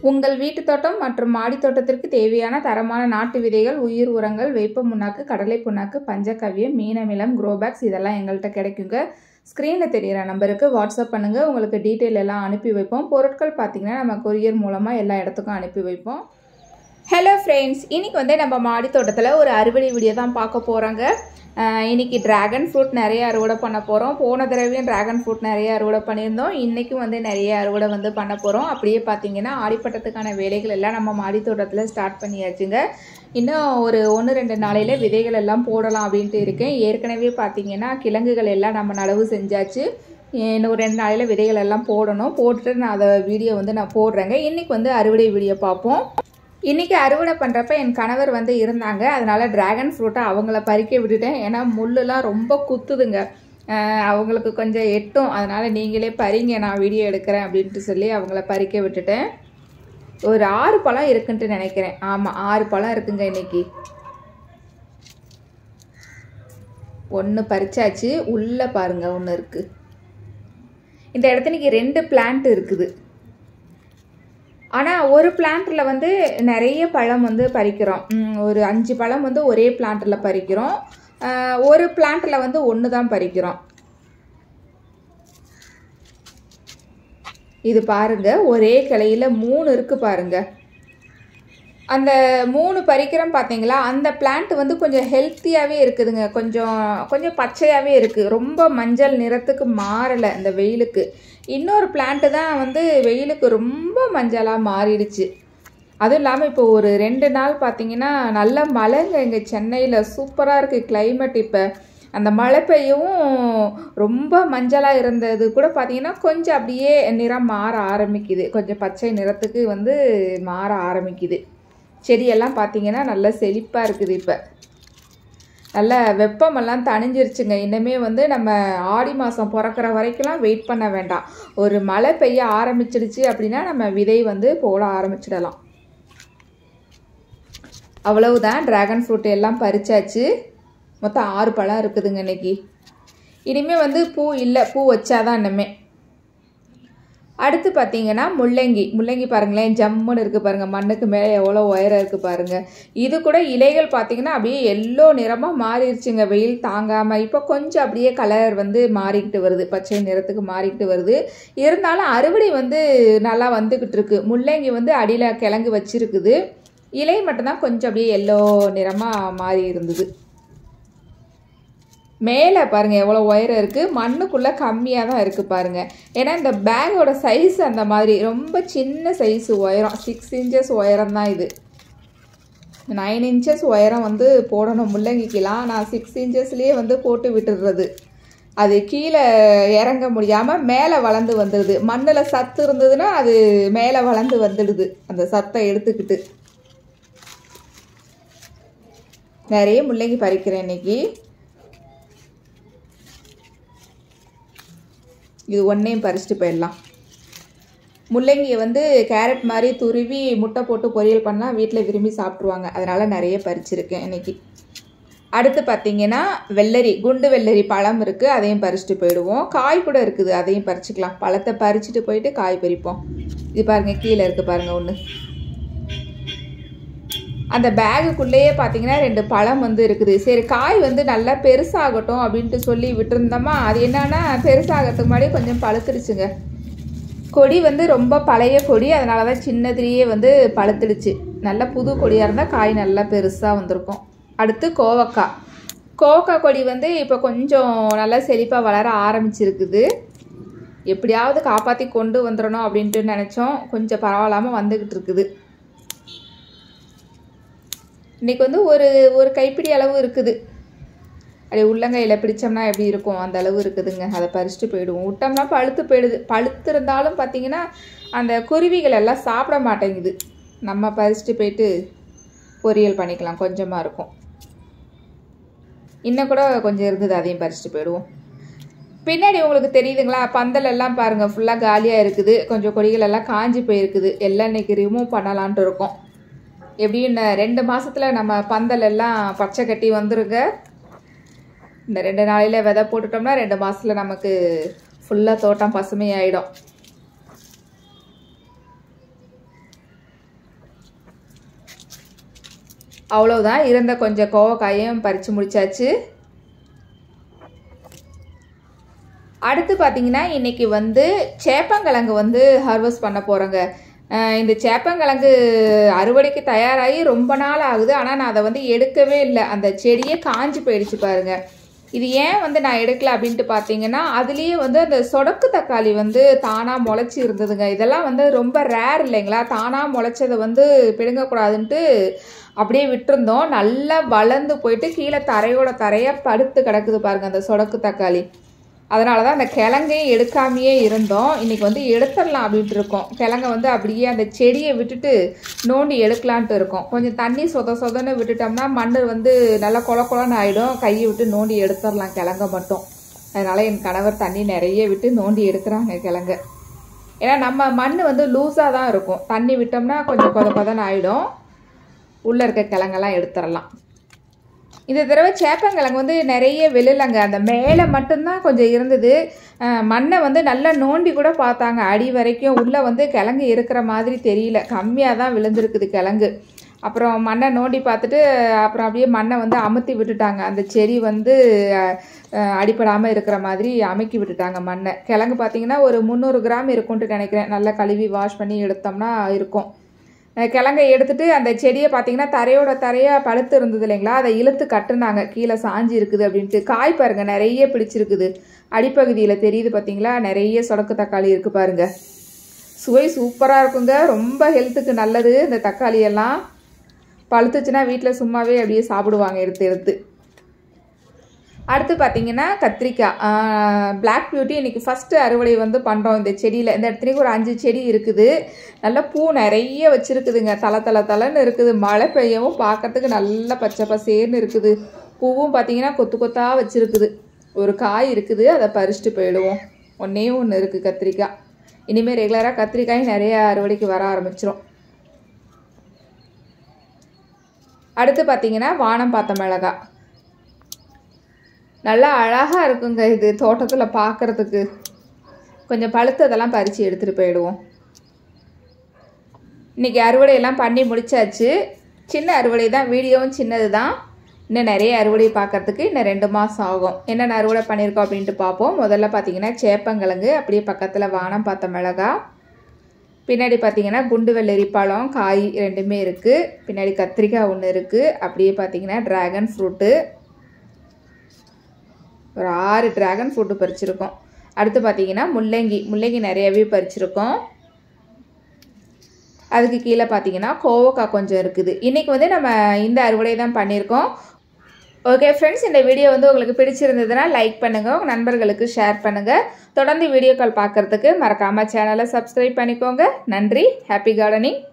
உங்கள் வீட்டு தோட்டம் மற்றும் மாடி தோட்டத்திற்கு தேவையான தரமான நாட்டு விதைகள் உயிர் உரங்கள் வேப்ப முன்னாக்கு கடலை புண்ணாக்கு பஞ்சகவ்யம் மீனமிலம் குரோபேக்ஸ் இதெல்லாம் எங்கள்கிட்ட கிடைக்குங்க ஸ்க்ரீனில் தெரிகிற நம்பருக்கு வாட்ஸ்அப் பண்ணுங்கள் உங்களுக்கு டீட்டெயில் எல்லாம் அனுப்பி வைப்போம் பொருட்கள் பார்த்தீங்கன்னா நம்ம கொரியர் மூலமாக எல்லா இடத்துக்கும் அனுப்பி வைப்போம் ஹலோ ஃப்ரெண்ட்ஸ் இன்னைக்கு வந்து நம்ம மாடி தோட்டத்தில் ஒரு அறுவடை வீடியோ தான் பார்க்க போகிறோங்க இன்னைக்கு டிராகன் ஃப்ரூட் நிறைய அறுவடை பண்ண போகிறோம் போன தடவையும் டிராகன் ஃப்ரூட் நிறைய அறுவடை பண்ணியிருந்தோம் இன்றைக்கும் வந்து நிறைய அறுவடை வந்து பண்ண போகிறோம் அப்படியே பார்த்தீங்கன்னா ஆடிப்பட்டத்துக்கான வேலைகள் எல்லாம் நம்ம மாடி தோட்டத்தில் ஸ்டார்ட் பண்ணியாச்சுங்க இன்னும் ஒரு ஒன்று ரெண்டு நாளையில் விதைகள் எல்லாம் போடலாம் அப்படின்ட்டு இருக்கேன் ஏற்கனவே பார்த்தீங்கன்னா கிழங்குகள் எல்லாம் நம்ம நடவு செஞ்சாச்சு இன்னும் ஒரு ரெண்டு நாளையில் விதைகள் எல்லாம் போடணும் போட்டுட்டு நான் அதை வீடியோ வந்து நான் போடுறேங்க இன்றைக்கி வந்து அறுவடை வீடியோ பார்ப்போம் இன்றைக்கி அறுவடை பண்ணுறப்ப என் கணவர் வந்து இருந்தாங்க அதனால் ட்ராகன் ஃப்ரூட்டை அவங்கள பறிக்க விட்டுட்டேன் ஏன்னா முள்ளுலாம் ரொம்ப குத்துதுங்க அவங்களுக்கு கொஞ்சம் எட்டும் அதனால் நீங்களே பறிங்க நான் வீடியோ எடுக்கிறேன் அப்படின்ட்டு சொல்லி அவங்கள பறிக்க விட்டுட்டேன் ஒரு ஆறு பழம் இருக்குன்ட்டு நினைக்கிறேன் ஆமாம் ஆறு பழம் இருக்குங்க இன்னைக்கு ஒன்று பறிச்சாச்சு உள்ளே பாருங்க ஒன்று இருக்குது இந்த இடத்துக்கு ரெண்டு பிளான்ட் இருக்குது ஆனால் ஒரு பிளான்ட்டில் வந்து நிறைய பழம் வந்து பறிக்கிறோம் ஒரு அஞ்சு பழம் வந்து ஒரே பிளான்ட்டில் பறிக்கிறோம் ஒரு பிளான்ட்டில் வந்து ஒன்று தான் பறிக்கிறோம் இது பாருங்க ஒரே கிளையில் மூணு இருக்குது பாருங்க அந்த மூணு பறிக்கிறோம் பார்த்தீங்களா அந்த பிளான்ட் வந்து கொஞ்சம் ஹெல்த்தியாகவே இருக்குதுங்க கொஞ்சம் கொஞ்சம் பச்சையாகவே இருக்குது ரொம்ப மஞ்சள் நிறத்துக்கு மாறலை இந்த வெயிலுக்கு இன்னொரு பிளான்ட்டு தான் வந்து வெயிலுக்கு ரொம்ப மஞ்சளாக மாறிடுச்சு அதுவும் இல்லாமல் இப்போ ஒரு ரெண்டு நாள் பார்த்தீங்கன்னா நல்ல மழைங்க இங்கே சென்னையில் சூப்பராக இருக்குது கிளைமேட் இப்போ அந்த மழை பெய்யவும் ரொம்ப மஞ்சளாக இருந்தது கூட பார்த்தீங்கன்னா கொஞ்சம் அப்படியே நிறம் மாற ஆரம்பிக்குது கொஞ்சம் பச்சை நிறத்துக்கு வந்து மாற ஆரம்பிக்குது செடியெல்லாம் பார்த்தீங்கன்னா நல்லா செழிப்பாக இருக்குது இப்போ நல்ல வெப்பமெல்லாம் தணிஞ்சிருச்சுங்க இன்னுமே வந்து நம்ம ஆடி மாதம் பிறக்கிற வரைக்கும்லாம் வெயிட் பண்ண வேண்டாம் ஒரு மழை பெய்ய ஆரம்பிச்சிடுச்சு அப்படின்னா நம்ம விதை வந்து போட ஆரம்பிச்சிடலாம் அவ்வளவுதான் ட்ராகன் ஃப்ரூட் எல்லாம் பறிச்சாச்சு மொத்தம் ஆறு பழம் இருக்குதுங்க இன்னைக்கு இனிமேல் வந்து பூ இல்லை பூ வச்சாதான் இன்னமே அடுத்து பார்த்தீங்கன்னா முள்ளங்கி முள்ளங்கி பாருங்களேன் ஜம்முன்னு இருக்குது பாருங்கள் மண்ணுக்கு மேலே எவ்வளோ உயரம் இருக்குது பாருங்கள் இது கூட இலைகள் பார்த்தீங்கன்னா அப்படியே எல்லோ நிறமாக மாறிடுச்சுங்க வெயில் தாங்காமல் இப்போ கொஞ்சம் அப்படியே கலர் வந்து மாறிக்கிட்டு வருது பச்சை நிறத்துக்கு மாறிக்கிட்டு வருது இருந்தாலும் அறுவடை வந்து நல்லா வந்துக்கிட்டு இருக்கு முள்ளங்கி வந்து அடியில் கிழங்கு வச்சிருக்குது இலை மட்டும்தான் கொஞ்சம் அப்படியே எல்லோ நிறமாக மாறி இருந்தது மேலே பாருங்கள் எவ்வளோ உயரம் இருக்குது மண்ணுக்குள்ளே கம்மியாக தான் இருக்குது பாருங்கள் ஏன்னா இந்த பேக்கோட சைஸ் அந்த மாதிரி ரொம்ப சின்ன சைஸ் உயரம் சிக்ஸ் இன்ச்சஸ் உயரம் தான் இது நைன் இன்ச்சஸ் உயரம் வந்து போடணும் முள்ளங்கிக்கெலாம் நான் சிக்ஸ் இன்ச்சஸ்லேயே வந்து போட்டு விட்டுடுறது அது கீழே இறங்க முடியாமல் மேலே வளர்ந்து வந்துடுது மண்ணில் சத்து இருந்ததுன்னா அது மேலே வளர்ந்து வந்துடுது அந்த சத்தை எடுத்துக்கிட்டு நிறைய முள்ளங்கி பறிக்கிறேன் இன்னைக்கு இது ஒன்றையும் பறிச்சுட்டு போயிடலாம் முள்ளங்கியை வந்து கேரட் மாதிரி துருவி முட்டை போட்டு பொரியல் பண்ணால் வீட்டில் விரும்பி சாப்பிட்ருவாங்க அதனால் நிறைய பறிச்சிருக்கேன் இன்னைக்கு அடுத்து பார்த்தீங்கன்னா வெள்ளரி குண்டு வெள்ளரி பழம் இருக்குது அதையும் பறிச்சுட்டு போயிடுவோம் காய் கூட இருக்குது அதையும் பறிச்சுக்கலாம் பழத்தை பறிச்சுட்டு போயிட்டு காய் பறிப்போம் இது பாருங்கள் கீழே இருக்குது பாருங்கள் ஒன்று அந்த பேகுக்குள்ளேயே பார்த்தீங்கன்னா ரெண்டு பழம் வந்து இருக்குது சரி காய் வந்து நல்லா பெருசாகட்டும் அப்படின்ட்டு சொல்லி விட்டுருந்தோமா அது என்னன்னா பெருசாகிறதுக்கு முன்னாடி கொஞ்சம் பழுத்துடுச்சுங்க கொடி வந்து ரொம்ப பழைய கொடி அதனால தான் சின்னதுலேயே வந்து பழுத்துடுச்சு நல்ல புது கொடியாக இருந்தால் காய் நல்லா பெருசாக வந்திருக்கும் அடுத்து கோவக்காய் கோவக்காய் கொடி வந்து இப்போ கொஞ்சம் நல்லா செழிப்பாக வளர ஆரம்பிச்சிருக்குது எப்படியாவது காப்பாற்றி கொண்டு வந்துடணும் அப்படின்ட்டு நினச்சோம் கொஞ்சம் பரவாயில்லாமல் வந்துக்கிட்டு இருக்குது இன்றைக்கி வந்து ஒரு ஒரு கைப்பிடி அளவு இருக்குது அப்படியே உள்ளங்கையில் பிடிச்சோம்னா எப்படி இருக்கும் அந்த அளவு இருக்குதுங்க அதை பறிச்சுட்டு போயிடுவோம் விட்டோம்னா பழுத்து போயிடுது பழுத்து இருந்தாலும் பார்த்தீங்கன்னா அந்த குருவிகள் எல்லாம் சாப்பிட மாட்டேங்குது நம்ம பறிச்சுட்டு போயிட்டு பொரியல் பண்ணிக்கலாம் கொஞ்சமாக இருக்கும் இன்னும் கூட கொஞ்சம் இருந்தது அதையும் பறிச்சுட்டு போயிடுவோம் பின்னாடி உங்களுக்கு தெரியுதுங்களா பந்தல் எல்லாம் பாருங்கள் ஃபுல்லாக காலியாக இருக்குது கொஞ்சம் கொடிகள் எல்லாம் காஞ்சி போயிருக்குது எல்லாம் இன்னைக்கு ரிமூவ் பண்ணலான்ட்டு இருக்கோம் எப்படியும் ரெண்டு மாதத்தில் நம்ம பந்தல் எல்லாம் பச்சை கட்டி வந்துருங்க இந்த ரெண்டு நாளையில் விதை போட்டுட்டோம்னா ரெண்டு மாதத்தில் நமக்கு ஃபுல்லாக தோட்டம் பசுமையாயிடும் அவ்வளோதான் இருந்த கொஞ்சம் கோவக்காயும் பறித்து முடிச்சாச்சு அடுத்து பார்த்தீங்கன்னா இன்னைக்கு வந்து சேப்பங்கிழங்கு வந்து ஹார்வெஸ்ட் பண்ண போகிறோங்க இந்த சேப்பங்கிழங்கு அறுவடைக்கு தயாராகி ரொம்ப நாள் ஆகுது ஆனால் நான் அதை வந்து எடுக்கவே இல்லை அந்த செடியே காஞ்சி போயிடுச்சு பாருங்க இது ஏன் வந்து நான் எடுக்கல அப்படின்ட்டு பார்த்தீங்கன்னா அதுலேயே வந்து அந்த சொடக்கு தக்காளி வந்து தானாக முளைச்சி இருந்ததுங்க இதெல்லாம் வந்து ரொம்ப ரேர் இல்லைங்களா தானாக முளைச்சதை வந்து பிடுங்கக்கூடாதுன்ட்டு அப்படியே விட்டுருந்தோம் நல்லா வளர்ந்து போயிட்டு கீழே தரையோட தரையாக படுத்து கிடக்குது பாருங்க அந்த சொடக்கு தக்காளி அதனால தான் அந்த கிழங்கையும் எடுக்காமையே இருந்தோம் இன்றைக்கி வந்து எடுத்துடலாம் அப்படின்ட்டு இருக்கோம் கிழங்க வந்து அப்படியே அந்த செடியை விட்டுட்டு நோண்டி எடுக்கலான்ட்டு இருக்கோம் கொஞ்சம் தண்ணி சொத சொதன்னு விட்டுட்டோம்னா மண் வந்து நல்லா கொல கொலன்னு ஆகிடும் கையை விட்டு நோண்டி எடுத்துடலாம் கிழங்க மட்டும் அதனால் என் கணவர் தண்ணி நிறைய விட்டு நோண்டி எடுக்கிறாங்க கிழங்க ஏன்னா நம்ம மண் வந்து லூஸாக தான் இருக்கும் தண்ணி விட்டோம்னா கொஞ்சம் கொத கொதன்னு ஆகிடும் உள்ளே இருக்க கிழங்கெல்லாம் எடுத்துடலாம் இந்த தடவை சேப்பங்கிழங்கு வந்து நிறைய வெளிலங்க அந்த மேலே மட்டும்தான் கொஞ்சம் இருந்தது மண்ணை வந்து நல்லா நோண்டி கூட பார்த்தாங்க அடி வரைக்கும் உள்ளே வந்து கிழங்கு இருக்கிற மாதிரி தெரியல கம்மியாக தான் விழுந்திருக்குது கிழங்கு அப்புறம் மண்ணை நோண்டி பார்த்துட்டு அப்புறம் அப்படியே மண்ணை வந்து அமுத்தி விட்டுட்டாங்க அந்த செடி வந்து அடிப்படாமல் இருக்கிற மாதிரி அமைக்கி விட்டுட்டாங்க மண்ணை கிழங்கு பார்த்தீங்கன்னா ஒரு முந்நூறு கிராம் இருக்கும்ட்டு நினைக்கிறேன் நல்லா கழுவி வாஷ் பண்ணி எடுத்தோம்னா இருக்கும் கிழங்கை எடுத்துட்டு அந்த செடியை பார்த்தீங்கன்னா தரையோட தரையாக பழுத்து இருந்தது இல்லைங்களா அதை இழுத்து கட்டுனாங்க கீழே சாஞ்சி இருக்குது அப்படின்ட்டு காய் பாருங்க நிறைய பிடிச்சிருக்குது அடிப்பகுதியில் தெரியுது பார்த்தீங்களா நிறைய சொடக்கு தக்காளி இருக்குது பாருங்க சுவை சூப்பராக இருக்குங்க ரொம்ப ஹெல்த்துக்கு நல்லது இந்த தக்காளி எல்லாம் பழுத்துச்சுன்னா வீட்டில் சும்மாவே அப்படியே சாப்பிடுவாங்க எடுத்து எடுத்து அடுத்து பார்த்தீங்கன்னா கத்திரிக்காய் பிளாக் பியூட்டி இன்றைக்கி ஃபஸ்ட்டு அறுவடை வந்து பண்ணுறோம் இந்த செடியில் இந்த இடத்துலையும் ஒரு அஞ்சு செடி இருக்குது நல்லா பூ நிறைய வச்சுருக்குதுங்க தலை தலை தலைன்னு இருக்குது மழை பெய்யவும் பார்க்கறதுக்கு நல்லா பச்சை பசேர்னு இருக்குது பூவும் பார்த்தீங்கன்னா கொத்து கொத்தாக வச்சுருக்குது ஒரு காய் இருக்குது அதை பறிச்சுட்டு போயிடுவோம் ஒன்றே ஒன்று இருக்குது கத்திரிக்காய் இனிமேல் ரெகுலராக கத்திரிக்காயும் நிறைய அறுவடைக்கு வர ஆரம்பிச்சிரும் அடுத்து பார்த்தீங்கன்னா வானம் பார்த்த மிளகாய் நல்லா அழகாக இருக்குங்க இது தோட்டத்தில் பார்க்குறதுக்கு கொஞ்சம் பழுத்ததெல்லாம் பறித்து எடுத்துகிட்டு போயிடுவோம் இன்றைக்கி அறுவடையெல்லாம் பண்ணி முடிச்சாச்சு சின்ன அறுவடை தான் வீடியோவும் சின்னது தான் இன்னும் நிறைய அறுவடை பார்க்கறதுக்கு இன்னும் ரெண்டு மாதம் ஆகும் என்னென்ன அறுவடை பண்ணியிருக்கோம் அப்படின்ட்டு பார்ப்போம் முதல்ல பார்த்தீங்கன்னா சேப்பங்கிழங்கு அப்படியே பக்கத்தில் வானம் பார்த்த மிளகா பின்னாடி பார்த்தீங்கன்னா குண்டு வெள்ளரி பழம் காய் ரெண்டுமே இருக்குது பின்னாடி கத்திரிக்காய் ஒன்று இருக்குது அப்படியே பார்த்தீங்கன்னா ட்ராகன் ஃப்ரூட்டு ஒரு ஆறு ட்ராகன் ஃப்ரூட்டு பறிச்சிருக்கோம் அடுத்து பார்த்தீங்கன்னா முள்ளங்கி முள்ளங்கி நிறையவே பறிச்சிருக்கோம் அதுக்கு கீழே பார்த்தீங்கன்னா கோவக்காய் கொஞ்சம் இருக்குது இன்றைக்கி வந்து நம்ம இந்த அறுவடை தான் பண்ணியிருக்கோம் ஓகே ஃப்ரெண்ட்ஸ் இந்த வீடியோ வந்து உங்களுக்கு பிடிச்சிருந்ததுன்னா லைக் பண்ணுங்கள் உங்கள் நண்பர்களுக்கு ஷேர் பண்ணுங்கள் தொடர்ந்து வீடியோக்கள் பார்க்குறதுக்கு மறக்காமல் சேனலை சப்ஸ்கிரைப் பண்ணிக்கோங்க நன்றி ஹாப்பி கார்டனிங்